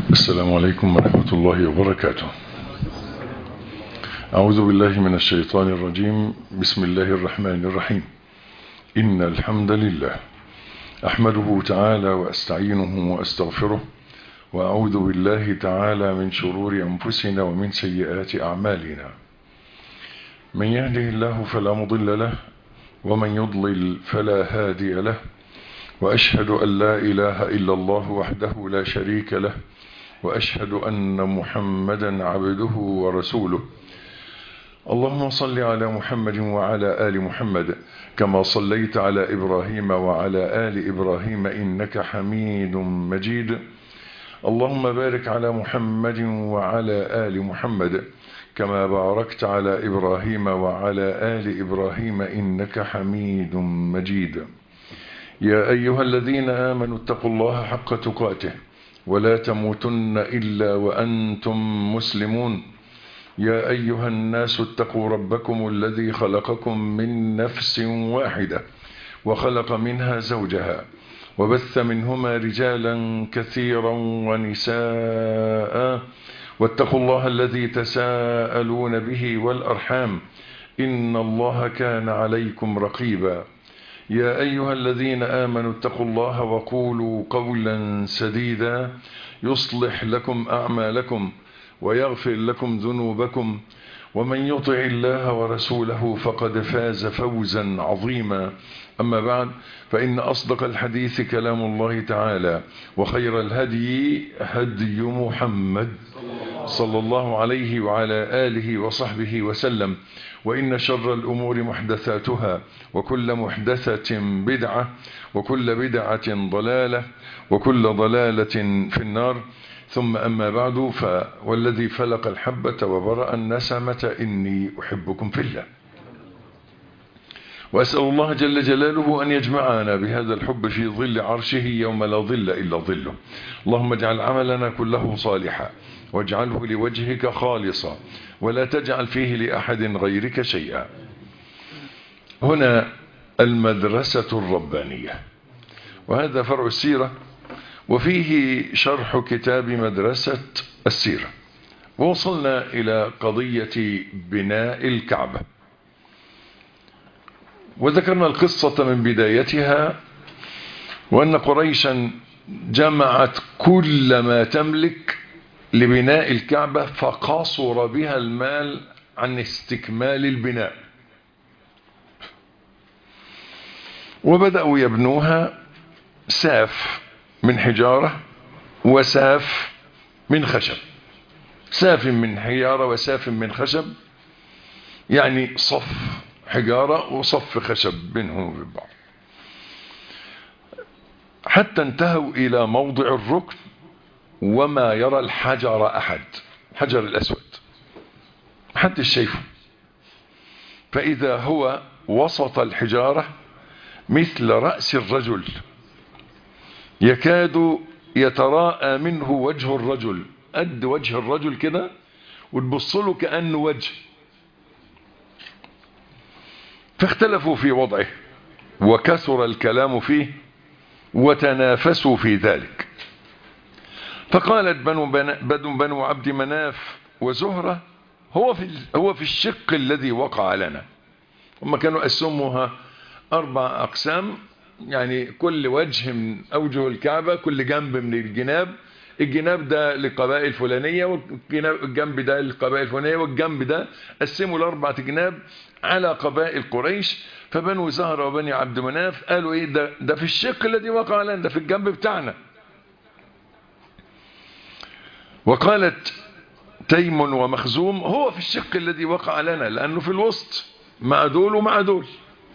السلام عليكم ورحمة الله وبركاته أعوذ بالله من الشيطان الرجيم بسم الله الرحمن الرحيم إن الحمد لله أحمده تعالى وأستعينه وأستغفره وأعوذ بالله تعالى من شرور أنفسنا ومن سيئات أعمالنا من يهده الله فلا مضل له ومن يضلل فلا هادي له وأشهد أن لا إله إلا الله وحده لا شريك له وأشهد أن محمدا عبده ورسوله اللهم صل على محمد وعلى آل محمد كما صليت على إبراهيم وعلى آل إبراهيم إنك حميد مجيد اللهم بارك على محمد وعلى آل محمد كما باركت على إبراهيم وعلى آل إبراهيم إنك حميد مجيد يا أيها الذين آمنوا اتقوا الله حق تقاته ولا تموتن إلا وأنتم مسلمون يا أيها الناس اتقوا ربكم الذي خلقكم من نفس واحدة وخلق منها زوجها وبث منهما رجالا كثيرا ونساء واتقوا الله الذي تساءلون به والأرحام إن الله كان عليكم رقيبا يا أيها الذين آمنوا اتقوا الله وقولوا قولا سديدا يصلح لكم أعمالكم ويغفر لكم ذنوبكم ومن يطع الله ورسوله فقد فاز فوزا عظيما أما بعد فإن أصدق الحديث كلام الله تعالى وخير الهدي هدي محمد صلى الله عليه وعلى آله وصحبه وسلم وإن شر الأمور محدثاتها وكل محدثة بدعة وكل بدعة ضلالة وكل ضلالة في النار ثم أما بعد والذي فلق الحبة وبرأ النسمة إني أحبكم في الله وأسأل الله جل جلاله أن يجمعنا بهذا الحب في ظل عرشه يوم لا ظل إلا ظله اللهم اجعل عملنا كله صالحا واجعله لوجهك خالصا ولا تجعل فيه لأحد غيرك شيئا هنا المدرسة الربانية وهذا فرع السيرة وفيه شرح كتاب مدرسة السيرة ووصلنا إلى قضية بناء الكعبة وذكرنا القصة من بدايتها وأن قريشا جمعت كل ما تملك لبناء الكعبة فقصر بها المال عن استكمال البناء وبدأوا يبنوها ساف من حجارة وساف من خشب ساف من حجارة وساف من خشب يعني صف حجارة وصف خشب بينهم وبين بعض حتى انتهوا إلى موضع الركن وما يرى الحجر أحد حجر الأسود محدش شايفه فإذا هو وسط الحجارة مثل رأس الرجل يكاد يتراءى منه وجه الرجل قد وجه الرجل كده وتبص له كأنه وجه فاختلفوا في وضعه وكثر الكلام فيه وتنافسوا في ذلك فقالت بنو, بنو, بنو عبد مناف وزهرة هو في, هو في الشق الذي وقع لنا هم كانوا قسموها أربع أقسام يعني كل وجه من أوجه الكعبة كل جنب من الجناب الجناب ده للقبائل الفلانية والجنب ده للقبائل الفلانية والجنب ده قسموا الأربعة جناب على قبائل قريش فبنو زهرة وبني عبد مناف قالوا ايه ده, ده في الشق الذي وقع لنا ده في الجنب بتاعنا وقالت تيم ومخزوم هو في الشق الذي وقع لنا لأنه في الوسط مع دول ومع دول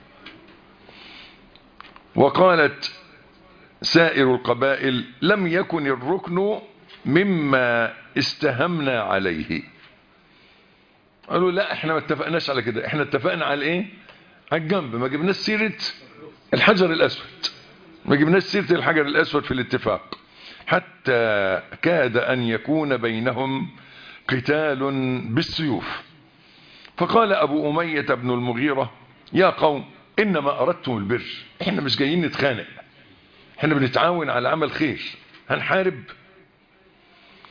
وقالت سائر القبائل لم يكن الركن مما استهمنا عليه قالوا لا احنا ما اتفقناش على كده احنا اتفقنا على ايه على الجنب ما جبناش سيرة الحجر الاسود ما جبناش سيرة الحجر الاسود في الاتفاق حتى كاد ان يكون بينهم قتال بالسيوف فقال ابو امية بن المغيرة يا قوم انما اردتم البر احنا مش جايين نتخانق احنا بنتعاون على عمل خير هنحارب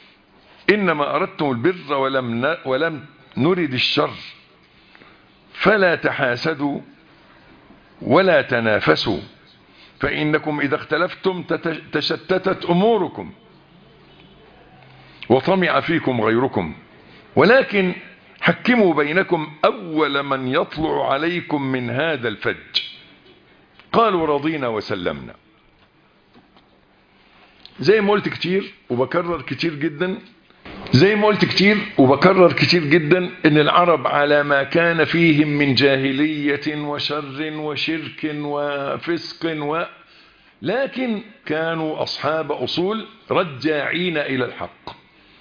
إنما أردتم البر ولم, ولم نرد الشر فلا تحاسدوا ولا تنافسوا فإنكم إذا اختلفتم تشتتت أموركم وطمع فيكم غيركم ولكن حكموا بينكم أول من يطلع عليكم من هذا الفج قالوا رضينا وسلمنا زي ما قلت كتير وبكرر كتير جدا زي ما قلت كتير وبكرر كتير جدا ان العرب على ما كان فيهم من جاهلية وشر وشرك وفسق و لكن كانوا اصحاب اصول رجاعين الى الحق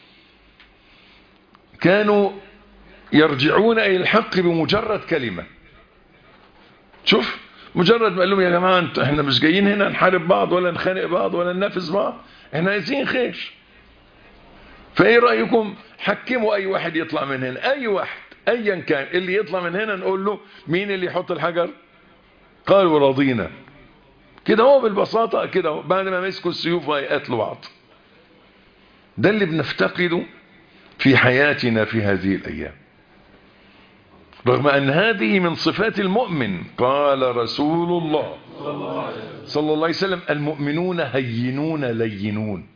كانوا يرجعون الى الحق بمجرد كلمة شوف مجرد ما قال لهم يا جماعة انتوا احنا مش جايين هنا نحارب بعض ولا نخانق بعض ولا ننافس بعض احنا عايزين خير فايه رأيكم حكموا اي واحد يطلع من هنا اي واحد ايا كان اللي يطلع من هنا نقول له مين اللي يحط الحجر قالوا رضينا كده هو بالبساطة كده هو بعد ما مسكوا السيوف وهيقتلوا بعض ده اللي بنفتقده في حياتنا في هذه الايام رغم ان هذه من صفات المؤمن قال رسول الله صلى الله عليه وسلم المؤمنون هينون لينون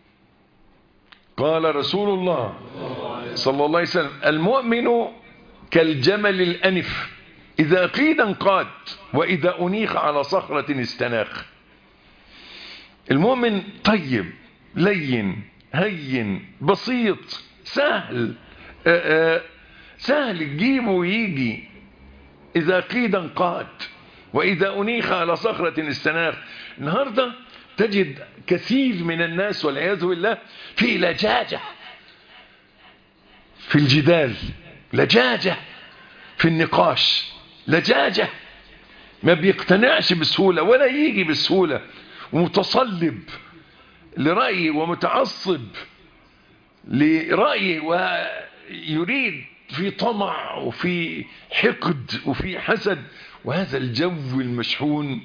قال رسول الله صلى الله عليه وسلم المؤمن كالجمل الأنف إذا قيد انقاد وإذا أنيخ على صخرة استناخ المؤمن طيب لين هين بسيط سهل آآ آآ سهل تجيبه ويجي إذا قيد انقاد وإذا أنيخ على صخرة استناخ النهاردة تجد كثير من الناس والعياذ بالله في لجاجة في الجدال لجاجة في النقاش لجاجة ما بيقتنعش بسهولة ولا يجي بسهولة ومتصلب لرأيه ومتعصب لرأيه ويريد في طمع وفي حقد وفي حسد وهذا الجو المشحون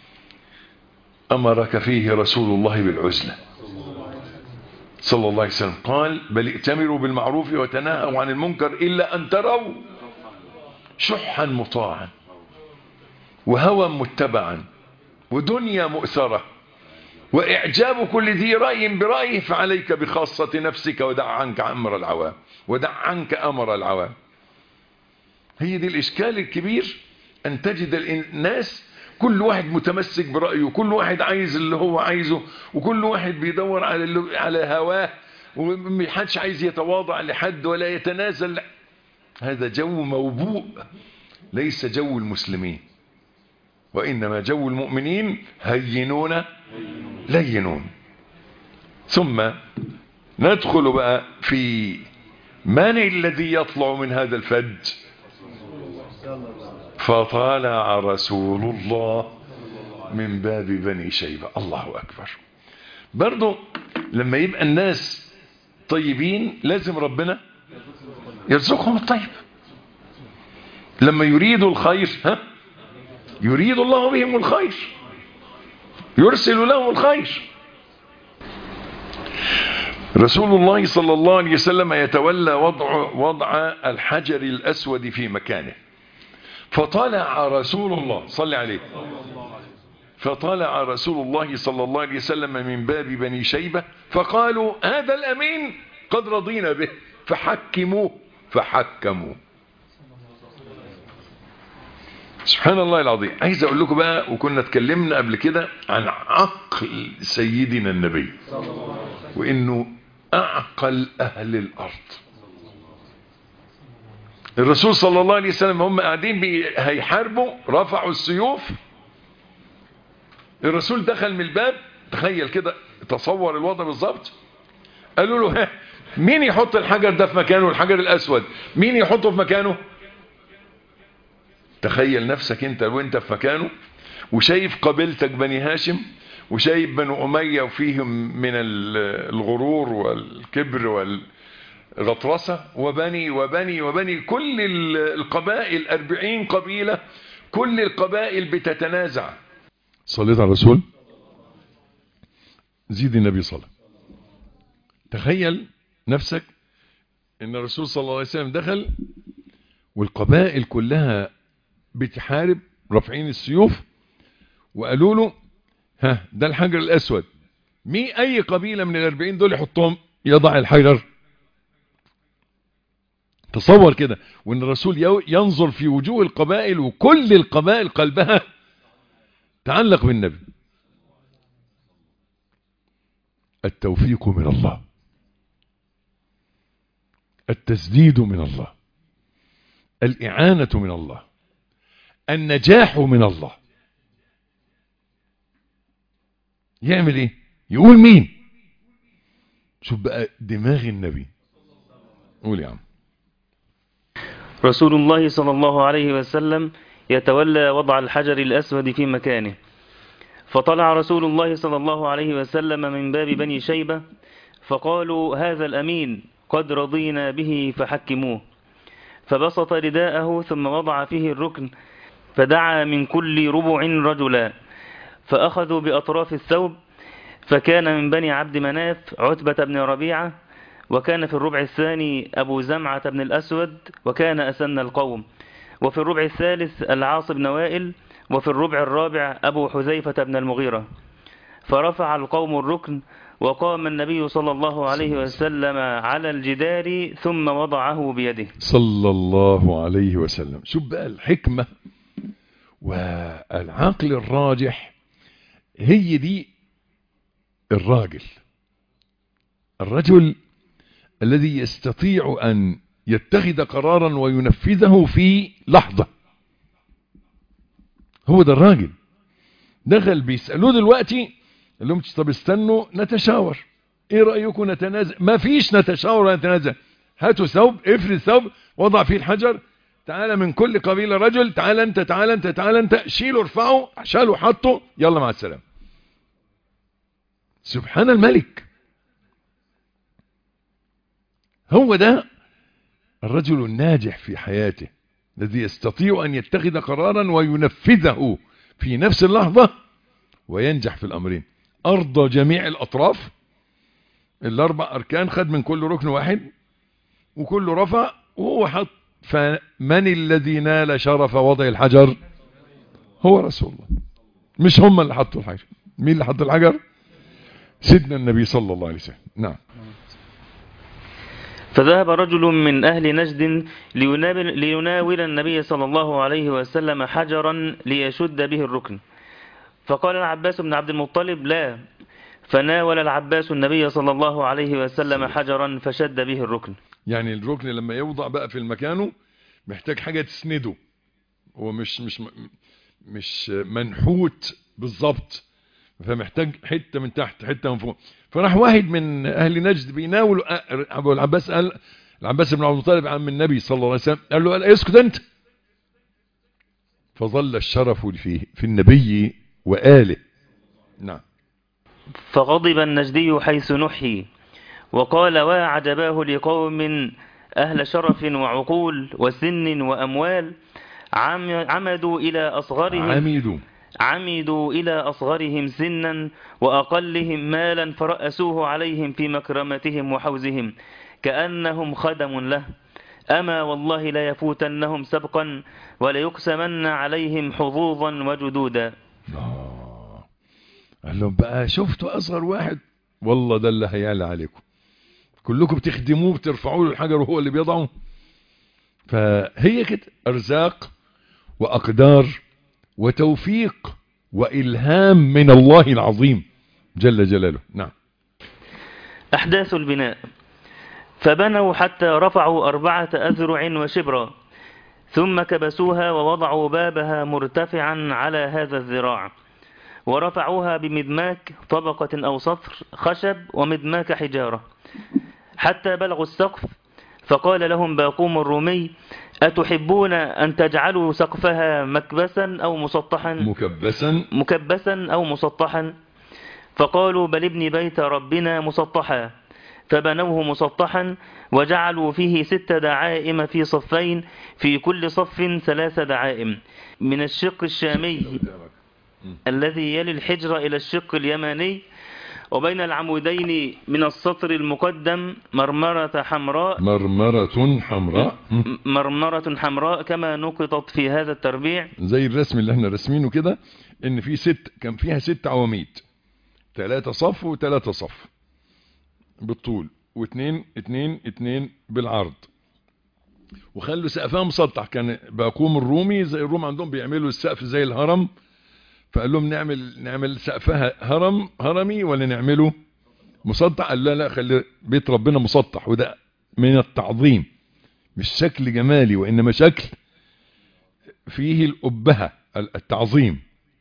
أمرك فيه رسول الله بالعزلة صلى الله عليه وسلم قال بل ائتمروا بالمعروف وتناهوا عن المنكر إلا أن تروا شحا مطاعا وهوى متبعا ودنيا مؤثرة وإعجاب كل ذي رأي برأيه فعليك بخاصة نفسك ودع عنك أمر العوام ودع عنك أمر العوام هي دي الإشكال الكبير أن تجد الناس كل واحد متمسك برأيه كل واحد عايز اللي هو عايزه وكل واحد بيدور على اللي على هواه ومحدش عايز يتواضع لحد ولا يتنازل هذا جو موبوء ليس جو المسلمين وإنما جو المؤمنين هينون لينون ثم ندخل بقى في من الذي يطلع من هذا الفج فطالع رسول الله من باب بني شيبة الله أكبر برضو لما يبقى الناس طيبين لازم ربنا يرزقهم الطيب لما يريدوا الخير ها يريد الله بهم الخير يرسل لهم الخير رسول الله صلى الله عليه وسلم يتولى وضع, وضع الحجر الأسود في مكانه فطلع رسول الله صلى عليه فطلع رسول الله صلى الله عليه وسلم من باب بني شيبة فقالوا هذا الأمين قد رضينا به فحكموه فحكموا سبحان الله العظيم عايز اقول لكم بقى وكنا اتكلمنا قبل كده عن عقل سيدنا النبي وانه اعقل اهل الارض الرسول صلى الله عليه وسلم هم قاعدين هيحاربوا رفعوا السيوف الرسول دخل من الباب تخيل كده تصور الوضع بالظبط قالوا له ها مين يحط الحجر ده في مكانه الحجر الاسود مين يحطه في مكانه تخيل نفسك انت وانت في مكانه وشايف قبيلتك بني هاشم وشايف بنو أمية وفيهم من الغرور والكبر والغطرسة وبني وبني وبني كل القبائل أربعين قبيلة كل القبائل بتتنازع صليت على الرسول زيد النبي صلى تخيل نفسك ان الرسول صلى الله عليه وسلم دخل والقبائل كلها بتحارب رافعين السيوف وقالوا له ها ده الحجر الاسود مي اي قبيلة من الاربعين دول يحطهم يضع الحجر تصور كده وان الرسول ينظر في وجوه القبائل وكل القبائل قلبها تعلق بالنبي التوفيق من الله التسديد من الله الإعانة من الله النجاح من الله يعمل ايه يقول مين شوف بقى دماغ النبي قول يا عم رسول الله صلى الله عليه وسلم يتولى وضع الحجر الأسود في مكانه فطلع رسول الله صلى الله عليه وسلم من باب بني شيبة فقالوا هذا الأمين قد رضينا به فحكموه فبسط رداءه ثم وضع فيه الركن فدعا من كل ربع رجلا فأخذوا بأطراف الثوب فكان من بني عبد مناف عتبة بن ربيعة وكان في الربع الثاني أبو زمعة بن الأسود وكان أسن القوم وفي الربع الثالث العاص بن وائل وفي الربع الرابع أبو حذيفة بن المغيرة فرفع القوم الركن وقام النبي صلى الله عليه وسلم على الجدار ثم وضعه بيده صلى الله عليه وسلم شوف بقى الحكمة والعقل الراجح هي دي الراجل الرجل الذي يستطيع أن يتخذ قرارا وينفذه في لحظة هو ده الراجل دخل بيسألوه دلوقتي قال لهم طب استنوا نتشاور ايه رأيكم نتنازل ما فيش نتشاور ولا نتنازل هاتوا ثوب افرد ثوب وضع فيه الحجر تعالى من كل قبيلة رجل تعالى انت تعالى انت تعالى انت شيلوا ارفعوا شالوا حطوا يلا مع السلامة سبحان الملك هو ده الرجل الناجح في حياته الذي يستطيع أن يتخذ قرارا وينفذه في نفس اللحظة وينجح في الأمرين أرضى جميع الأطراف الأربع أركان خد من كل ركن واحد وكله رفع وهو حط فمن الذي نال شرف وضع الحجر هو رسول الله مش هم اللي حطوا الحجر مين اللي حط الحجر سيدنا النبي صلى الله عليه وسلم نعم فذهب رجل من أهل نجد ليناول, ليناول النبي صلى الله عليه وسلم حجرا ليشد به الركن فقال العباس بن عبد المطلب لا فناول العباس النبي صلى الله عليه وسلم حجرا فشد به الركن يعني الركن لما يوضع بقى في مكانه محتاج حاجة تسنده هو مش مش مش منحوت بالظبط فمحتاج حتة من تحت حتة من فوق فراح واحد من أهل نجد بيناول أبو العباس قال العباس بن عبد المطلب عم النبي صلى الله عليه وسلم قال له قال اسكت أنت فظل الشرف فيه في النبي وآله نعم فغضب النجدي حيث نحي وقال وعجباه لقوم أهل شرف وعقول وسن وأموال عمدوا إلى أصغرهم عميدوا عمدوا إلى أصغرهم سنا وأقلهم مالا فرأسوه عليهم في مكرمتهم وحوزهم كأنهم خدم له أما والله لا يفوتنهم سبقا وليقسمن عليهم حظوظا وجدودا آه. قال لهم بقى شفتوا أصغر واحد والله ده اللي هيعلى عليكم كلكم بتخدموه بترفعوا له الحجر وهو اللي بيضعه فهي كده أرزاق وأقدار وتوفيق وإلهام من الله العظيم جل جلاله نعم أحداث البناء فبنوا حتى رفعوا أربعة أذرع وشبرا ثم كبسوها ووضعوا بابها مرتفعا على هذا الذراع ورفعوها بمدماك طبقة أو سطر خشب ومدماك حجارة حتى بلغوا السقف فقال لهم باقوم الرومي أتحبون أن تجعلوا سقفها مكبسا أو مسطحا مكبسا مكبسا أو مسطحا فقالوا بل ابن بيت ربنا مسطحا فبنوه مسطحا وجعلوا فيه ست دعائم في صفين في كل صف ثلاث دعائم من الشق الشامي الذي يلي الحجر إلى الشق اليماني وبين العمودين من السطر المقدم مرمرة حمراء مرمرة حمراء م. مرمرة حمراء كما نقطت في هذا التربيع زي الرسم اللي احنا رسمينه كده ان في ست كان فيها ست عواميد ثلاثة صف وثلاثة صف بالطول واثنين اتنين اتنين بالعرض وخلوا سقفها مسطح كان باقوم الرومي زي الروم عندهم بيعملوا السقف زي الهرم فقال لهم نعمل نعمل سقفها هرم هرمي ولا نعمله مسطح قال لا لا خلي بيت ربنا مسطح وده من التعظيم مش شكل جمالي وانما شكل فيه الأبهة التعظيم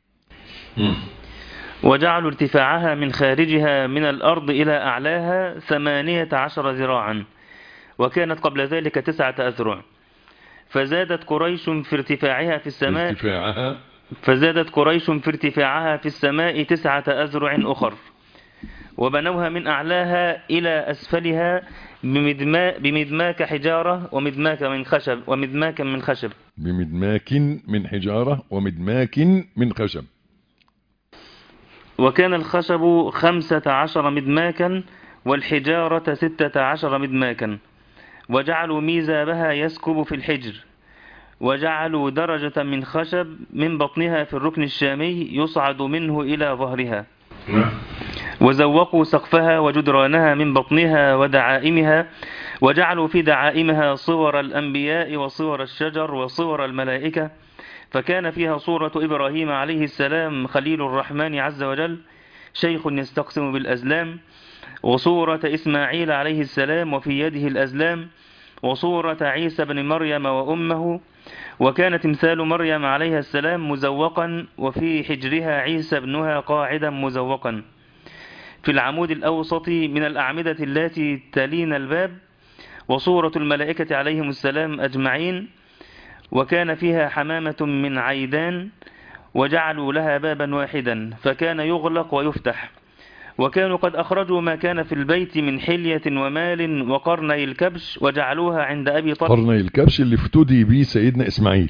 وجعلوا ارتفاعها من خارجها من الأرض إلى أعلاها ثمانية عشر ذراعا وكانت قبل ذلك تسعة أذرع فزادت قريش في ارتفاعها في السماء ارتفاعها فزادت قريش في ارتفاعها في السماء تسعة أذرع أخر وبنوها من أعلاها إلى أسفلها بمدما بمدماك حجارة ومدماك من خشب ومدماك من خشب بمدماك من حجارة ومدماك من خشب وكان الخشب خمسة عشر مدماكا والحجارة ستة عشر مدماكا وجعلوا ميزابها يسكب في الحجر وجعلوا درجة من خشب من بطنها في الركن الشامي يصعد منه إلى ظهرها وزوقوا سقفها وجدرانها من بطنها ودعائمها وجعلوا في دعائمها صور الأنبياء وصور الشجر وصور الملائكة فكان فيها صورة إبراهيم عليه السلام خليل الرحمن عز وجل شيخ يستقسم بالأزلام وصورة إسماعيل عليه السلام وفي يده الأزلام وصورة عيسى بن مريم وأمه وكان تمثال مريم عليها السلام مزوقا وفي حجرها عيسى ابنها قاعدا مزوقا في العمود الأوسط من الأعمدة التي تلين الباب وصورة الملائكة عليهم السلام أجمعين وكان فيها حمامة من عيدان وجعلوا لها بابا واحدا فكان يغلق ويفتح وكانوا قد أخرجوا ما كان في البيت من حلية ومال وقرني الكبش وجعلوها عند أبي طلحة قرني الكبش اللي افتدي به سيدنا إسماعيل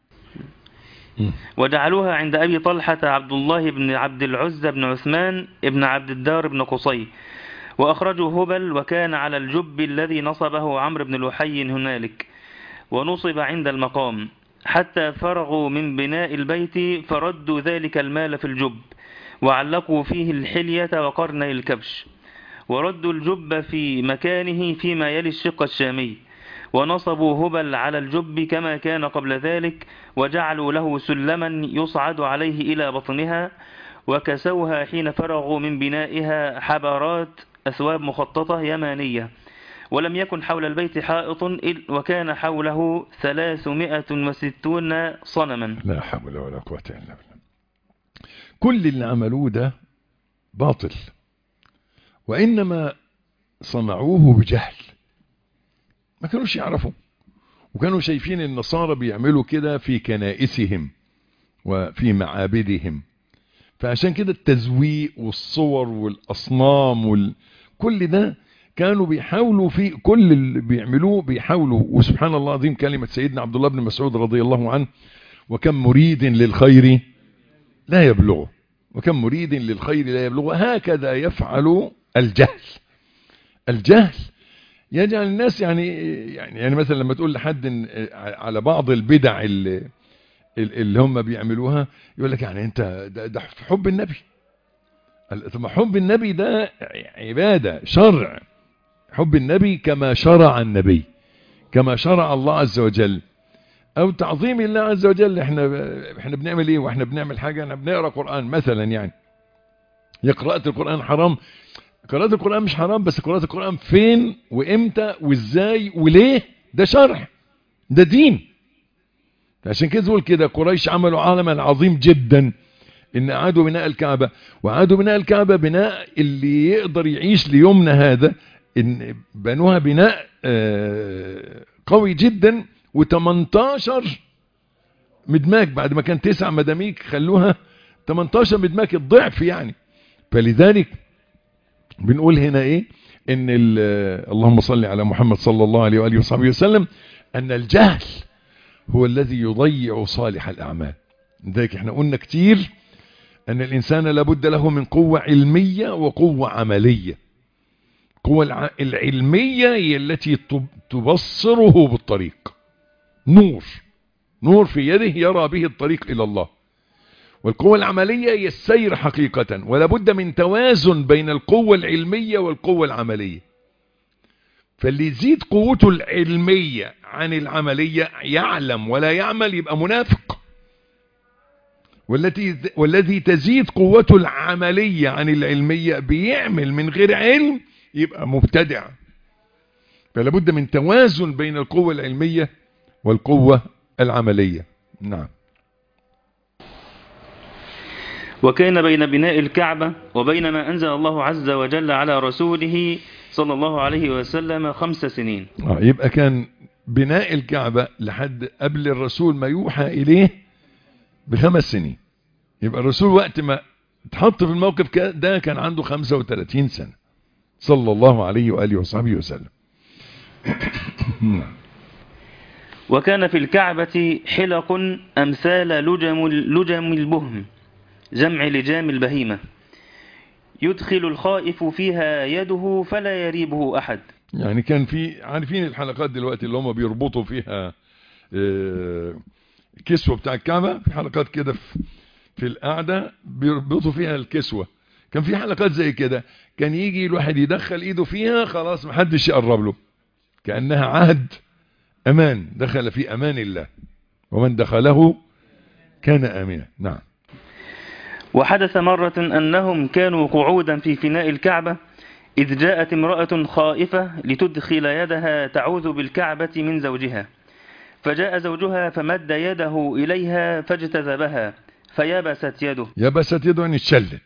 وجعلوها عند أبي طلحة عبد الله بن عبد العزة بن عثمان بن عبد الدار بن قصي وأخرجوا هبل وكان على الجب الذي نصبه عمرو بن لحي هنالك ونصب عند المقام حتى فرغوا من بناء البيت فردوا ذلك المال في الجب وعلقوا فيه الحلية وقرني الكبش وردوا الجب في مكانه فيما يلي الشق الشامي ونصبوا هبل على الجب كما كان قبل ذلك وجعلوا له سلما يصعد عليه إلى بطنها وكسوها حين فرغوا من بنائها حبرات أثواب مخططة يمانية ولم يكن حول البيت حائط وكان حوله ثلاثمائة وستون صنما لا حول ولا قوة إلا بالله كل اللي عملوه ده باطل وإنما صنعوه بجهل ما كانوش يعرفوا وكانوا شايفين النصارى بيعملوا كده في كنائسهم وفي معابدهم فعشان كده التزويق والصور والأصنام وال... كل ده كانوا بيحاولوا في كل اللي بيعملوه بيحاولوا وسبحان الله العظيم كلمة سيدنا عبد الله بن مسعود رضي الله عنه وكم مريد للخير لا يبلغه وكم مريد للخير لا يبلغه هكذا يفعل الجهل الجهل يجعل الناس يعني يعني يعني مثلا لما تقول لحد على بعض البدع اللي, اللي هم بيعملوها يقول لك يعني انت ده, ده في حب النبي ثم حب النبي ده عبادة شرع حب النبي كما شرع النبي كما شرع الله عز وجل او تعظيم الله عز وجل احنا احنا بنعمل ايه واحنا بنعمل حاجة احنا بنقرأ قرآن مثلا يعني هي قراءة القرآن حرام قراءة القرآن مش حرام بس قراءة القرآن فين وامتى وازاي وليه ده شرع ده دين عشان كده تقول كده قريش عملوا عالما عظيم جدا ان اعادوا بناء الكعبة واعادوا بناء الكعبة بناء اللي يقدر يعيش ليومنا هذا ان بنوها بناء قوي جدا و18 مدماج بعد ما كان تسع مداميك خلوها 18 مدماج الضعف يعني فلذلك بنقول هنا ايه ان اللهم صل على محمد صلى الله عليه وآله وصحبه وسلم ان الجهل هو الذي يضيع صالح الاعمال لذلك احنا قلنا كتير أن الإنسان لابد له من قوة علمية وقوة عملية القوة العلمية هي التي تبصره بالطريق نور نور في يده يرى به الطريق إلى الله والقوة العملية هي السير حقيقة ولا بد من توازن بين القوة العلمية والقوة العملية فاللي يزيد قوته العلمية عن العملية يعلم ولا يعمل يبقى منافق والتي والذي تزيد قوته العملية عن العلمية بيعمل من غير علم يبقى مبتدع فلا بد من توازن بين القوة العلمية والقوة العملية نعم وكان بين بناء الكعبة وبين ما أنزل الله عز وجل على رسوله صلى الله عليه وسلم خمس سنين آه يبقى كان بناء الكعبة لحد قبل الرسول ما يوحى إليه بخمس سنين يبقى الرسول وقت ما اتحط في الموقف ده كان عنده 35 سنة صلى الله عليه وآله وصحبه وسلم وكان في الكعبة حلق أمثال لجم, لجم البهم جمع لجام البهيمة يدخل الخائف فيها يده فلا يريبه أحد يعني كان في عارفين الحلقات دلوقتي اللي هم بيربطوا فيها كسوة بتاع الكعبة في حلقات كده في, في القعدة بيربطوا فيها الكسوة كان في حلقات زي كده كان يجي الواحد يدخل ايده فيها خلاص محدش يقرب له كأنها عهد امان دخل في امان الله ومن دخله كان امنا نعم وحدث مرة أنهم كانوا قعودا في فناء الكعبة إذ جاءت امرأة خائفة لتدخل يدها تعوذ بالكعبة من زوجها فجاء زوجها فمد يده إليها فاجتذبها فيبست يده يبست يده ان اتشلت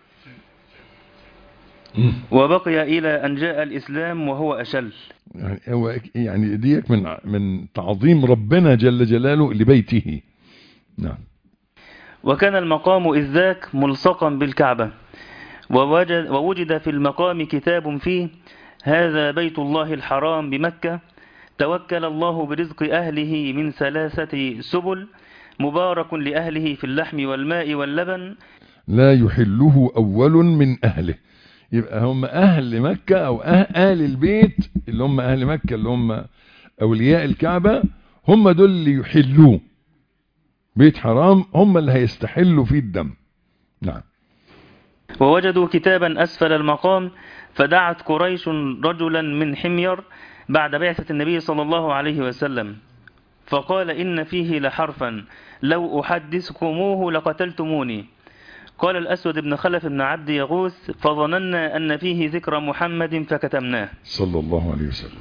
وبقي إلى أن جاء الإسلام وهو أشل يعني هو يعني ديك من من تعظيم ربنا جل جلاله لبيته نعم وكان المقام إذ ذاك ملصقا بالكعبة ووجد, ووجد في المقام كتاب فيه هذا بيت الله الحرام بمكة توكل الله برزق أهله من ثلاثة سبل مبارك لأهله في اللحم والماء واللبن لا يحله أول من أهله يبقى هم أهل مكة أو أهل البيت اللي هم أهل مكة اللي هم أولياء الكعبة هم دول اللي يحلوه بيت حرام هم اللي هيستحلوا فيه الدم نعم ووجدوا كتابا أسفل المقام فدعت قريش رجلا من حمير بعد بعثة النبي صلى الله عليه وسلم فقال إن فيه لحرفا لو أحدثكموه لقتلتموني قال الأسود بن خلف بن عبد يغوث فظننا أن فيه ذكر محمد فكتمناه صلى الله عليه وسلم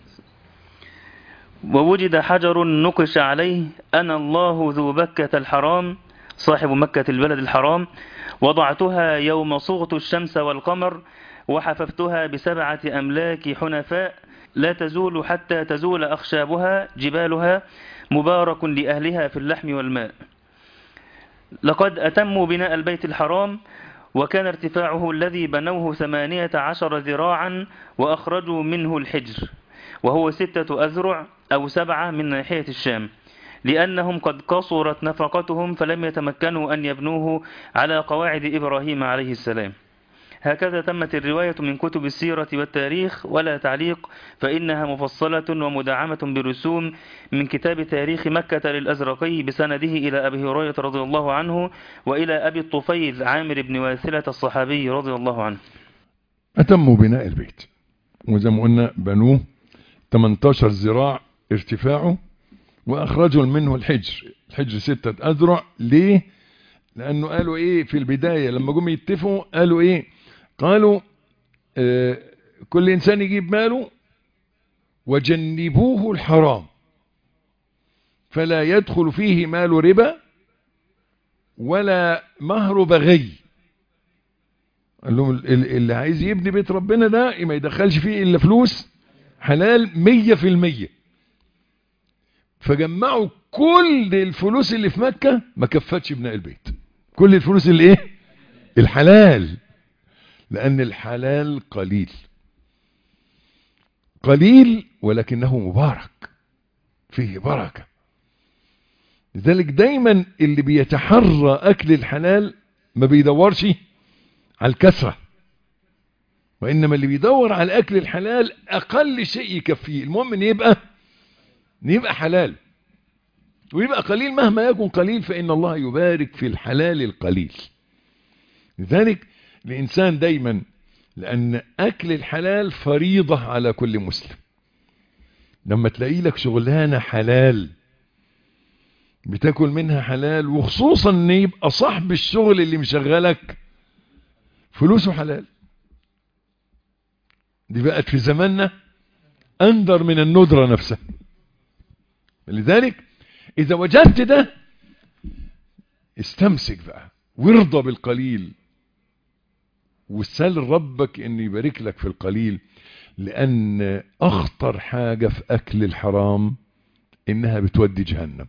ووجد حجر نقش عليه أنا الله ذو بكة الحرام صاحب مكة البلد الحرام وضعتها يوم صغت الشمس والقمر وحففتها بسبعة أملاك حنفاء لا تزول حتى تزول أخشابها جبالها مبارك لأهلها في اللحم والماء لقد أتموا بناء البيت الحرام وكان ارتفاعه الذي بنوه ثمانية عشر ذراعا وأخرجوا منه الحجر وهو ستة أذرع أو سبعة من ناحية الشام لأنهم قد قصرت نفقتهم فلم يتمكنوا أن يبنوه على قواعد إبراهيم عليه السلام هكذا تمت الرواية من كتب السيرة والتاريخ ولا تعليق فإنها مفصلة ومدعمة برسوم من كتاب تاريخ مكة للأزرقي بسنده إلى أبي هريرة رضي الله عنه وإلى أبي الطفيل عامر بن واثلة الصحابي رضي الله عنه أتموا بناء البيت وزي ما قلنا بنوه 18 ذراع ارتفاعه وأخرجوا منه الحجر الحجر ستة أذرع ليه لأنه قالوا إيه في البداية لما جم يتفقوا قالوا إيه قالوا آه كل إنسان يجيب ماله وجنبوه الحرام فلا يدخل فيه مال ربا ولا مهر بغي قال لهم اللي عايز يبني بيت ربنا ده ما يدخلش فيه إلا فلوس حلال مية في المية فجمعوا كل الفلوس اللي في مكة ما كفتش بناء البيت كل الفلوس اللي ايه الحلال لان الحلال قليل قليل ولكنه مبارك فيه بركة لذلك دايما اللي بيتحرى اكل الحلال ما بيدورش على الكسرة وإنما اللي بيدور على الأكل الحلال أقل شيء يكفيه المهم أن يبقى أن يبقى حلال ويبقى قليل مهما يكن قليل فإن الله يبارك في الحلال القليل لذلك الإنسان دايما لأن أكل الحلال فريضة على كل مسلم لما تلاقي لك شغلانة حلال بتاكل منها حلال وخصوصا ان يبقى صاحب الشغل اللي مشغلك فلوسه حلال دي بقت في زماننا اندر من الندرة نفسها لذلك اذا وجدت ده استمسك بقى وارضى بالقليل وسال ربك ان يبارك لك في القليل لان اخطر حاجة في اكل الحرام انها بتودي جهنم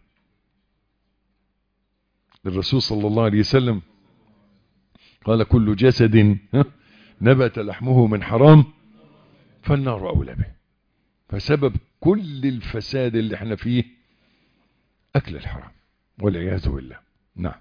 الرسول صلى الله عليه وسلم قال كل جسد نبت لحمه من حرام فالنار أولى به فسبب كل الفساد اللي احنا فيه أكل الحرام والعياذ بالله نعم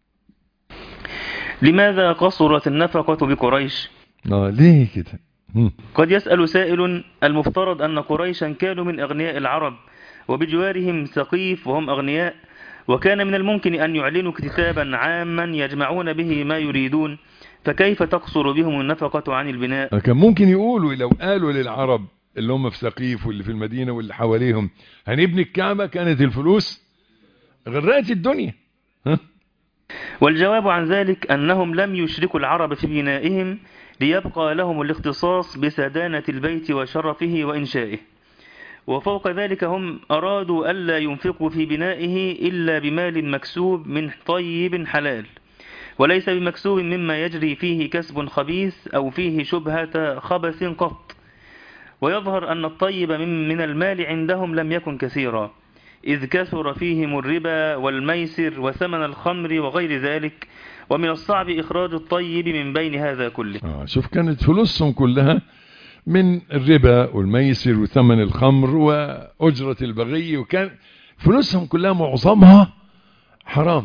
لماذا قصرت النفقة بقريش آه ليه كده هم. قد يسأل سائل المفترض أن قريشا كانوا من أغنياء العرب وبجوارهم سقيف وهم أغنياء وكان من الممكن أن يعلنوا كتابا عاما يجمعون به ما يريدون فكيف تقصر بهم النفقة عن البناء كان ممكن يقولوا لو قالوا للعرب اللي هم في سقيف واللي في المدينة واللي حواليهم هنبني الكعبة كانت الفلوس غرقت الدنيا ها؟ والجواب عن ذلك أنهم لم يشركوا العرب في بنائهم ليبقى لهم الاختصاص بسدانة البيت وشرفه وإنشائه وفوق ذلك هم أرادوا ألا ينفقوا في بنائه إلا بمال مكسوب من طيب حلال وليس بمكسوب مما يجري فيه كسب خبيث أو فيه شبهة خبث قط ويظهر أن الطيب من, من المال عندهم لم يكن كثيرا إذ كثر فيهم الربا والميسر وثمن الخمر وغير ذلك ومن الصعب إخراج الطيب من بين هذا كله آه شوف كانت فلوسهم كلها من الربا والميسر وثمن الخمر وأجرة البغي وكان فلوسهم كلها معظمها حرام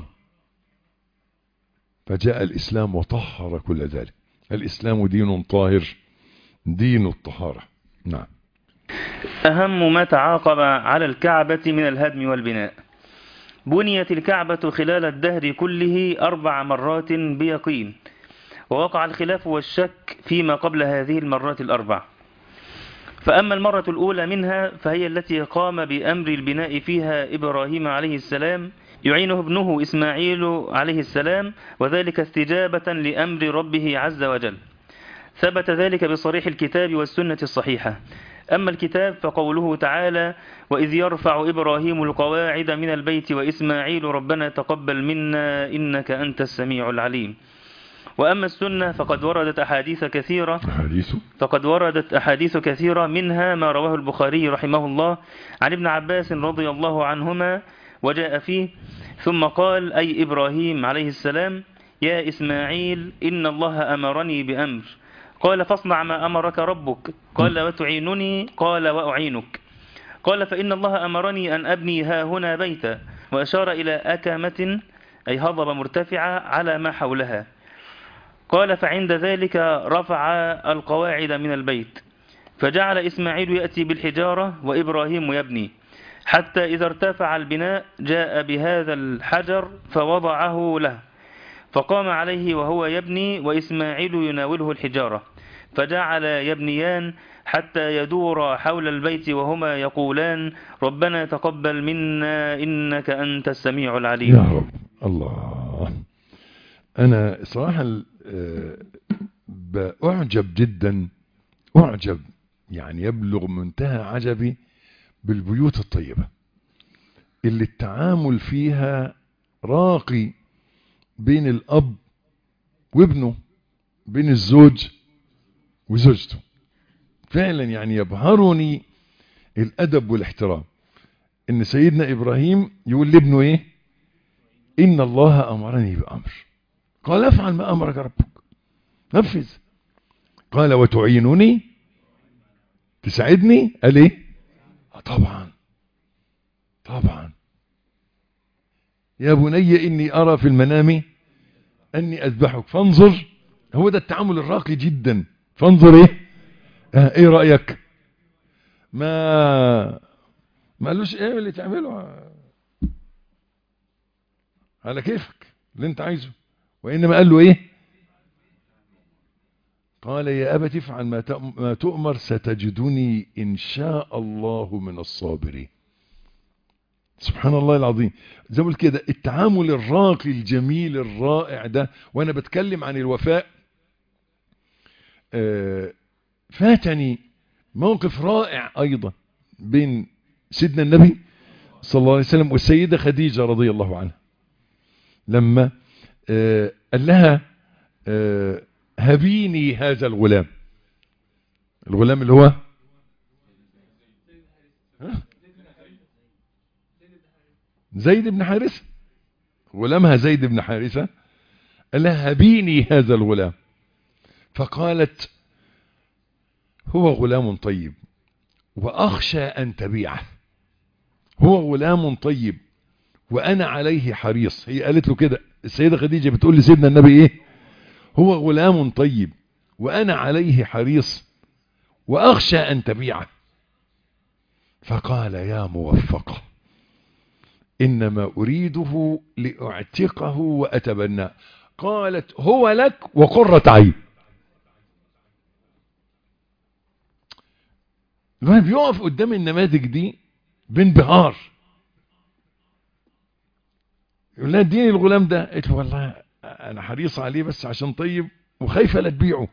فجاء الإسلام وطهر كل ذلك الإسلام دين طاهر دين الطهارة نعم أهم ما تعاقب على الكعبة من الهدم والبناء بنيت الكعبة خلال الدهر كله أربع مرات بيقين ووقع الخلاف والشك فيما قبل هذه المرات الأربع فأما المرة الأولى منها فهي التي قام بأمر البناء فيها إبراهيم عليه السلام يعينه ابنه إسماعيل عليه السلام وذلك استجابة لأمر ربه عز وجل ثبت ذلك بصريح الكتاب والسنة الصحيحة أما الكتاب فقوله تعالى وإذ يرفع إبراهيم القواعد من البيت وإسماعيل ربنا تقبل منا إنك أنت السميع العليم وأما السنة فقد وردت أحاديث كثيرة حديث فقد وردت أحاديث كثيرة منها ما رواه البخاري رحمه الله عن ابن عباس رضي الله عنهما وجاء فيه ثم قال أي إبراهيم عليه السلام يا إسماعيل إن الله أمرني بأمر قال فاصنع ما أمرك ربك قال وتعينني قال وأعينك قال فإن الله أمرني أن أبني ها هنا بيتا وأشار إلى أكمة أي هضبة مرتفعة على ما حولها قال فعند ذلك رفع القواعد من البيت فجعل إسماعيل يأتي بالحجارة وإبراهيم يبني حتى إذا ارتفع البناء جاء بهذا الحجر فوضعه له فقام عليه وهو يبني وإسماعيل يناوله الحجارة فجعل يبنيان حتى يدور حول البيت وهما يقولان ربنا تقبل منا إنك أنت السميع العليم يا رب الله أنا صراحة آه، بأعجب جدا أعجب يعني يبلغ منتهى عجبي بالبيوت الطيبة اللي التعامل فيها راقي بين الأب وابنه بين الزوج وزوجته فعلا يعني يبهرني الأدب والاحترام إن سيدنا إبراهيم يقول لابنه إيه إن الله أمرني بأمر قال افعل ما أمرك ربك نفذ قال وتعينني تساعدني قال إيه آه طبعا طبعا يا بني إني أرى في المنام أني أذبحك فانظر هو ده التعامل الراقي جدا فانظر إيه آه إيه رأيك ما ما قالوش إيه اللي تعمله على كيفك اللي انت عايزه وإنما قال له إيه قال يا أبت افعل ما تؤمر ستجدني إن شاء الله من الصابرين سبحان الله العظيم زي ما كده التعامل الراقي الجميل الرائع ده وانا بتكلم عن الوفاء فاتني موقف رائع ايضا بين سيدنا النبي صلى الله عليه وسلم والسيدة خديجة رضي الله عنها لما قال لها هبيني هذا الغلام الغلام اللي هو زيد بن حارثة غلامها زيد بن حارثة قال لها هبيني هذا الغلام فقالت هو غلام طيب وأخشى أن تبيعه هو غلام طيب وأنا عليه حريص هي قالت له كده السيدة خديجة بتقول لسيدنا النبي إيه هو غلام طيب وأنا عليه حريص وأخشى أن تبيعه فقال يا موفقه إنما أريده لأعتقه وأتبناه قالت هو لك وقرة عين الواحد بيقف قدام النماذج دي بانبهار يقول لها اديني الغلام ده قلت له والله انا حريص عليه بس عشان طيب وخايفه لا تبيعه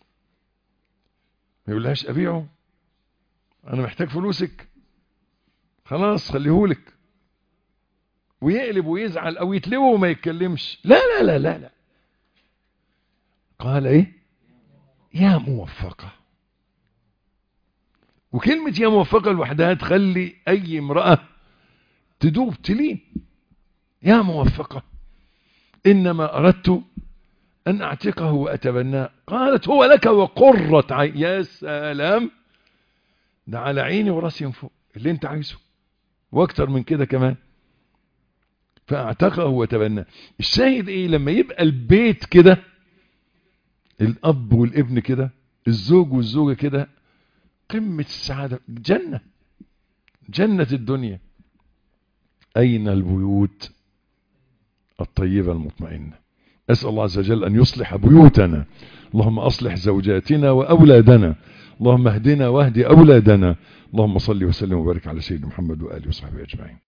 ما يقولهاش ابيعه انا محتاج فلوسك خلاص خليهولك ويقلب ويزعل او يتلوه وما يتكلمش لا لا لا لا لا قال ايه يا موفقة وكلمة يا موفقة لوحدها تخلي اي امرأة تدوب تلين يا موفقة انما اردت ان اعتقه واتبناه قالت هو لك وقرة عين يا سلام ده على عيني وراسي من فوق اللي انت عايزه واكتر من كده كمان فاعتقه وتبناه الشاهد ايه لما يبقى البيت كده الاب والابن كده الزوج والزوجة كده قمة السعادة جنة جنة الدنيا اين البيوت الطيبة المطمئنة اسأل الله عز وجل ان يصلح بيوتنا اللهم اصلح زوجاتنا واولادنا اللهم اهدنا واهد اولادنا اللهم صل وسلم وبارك على سيدنا محمد واله وصحبه اجمعين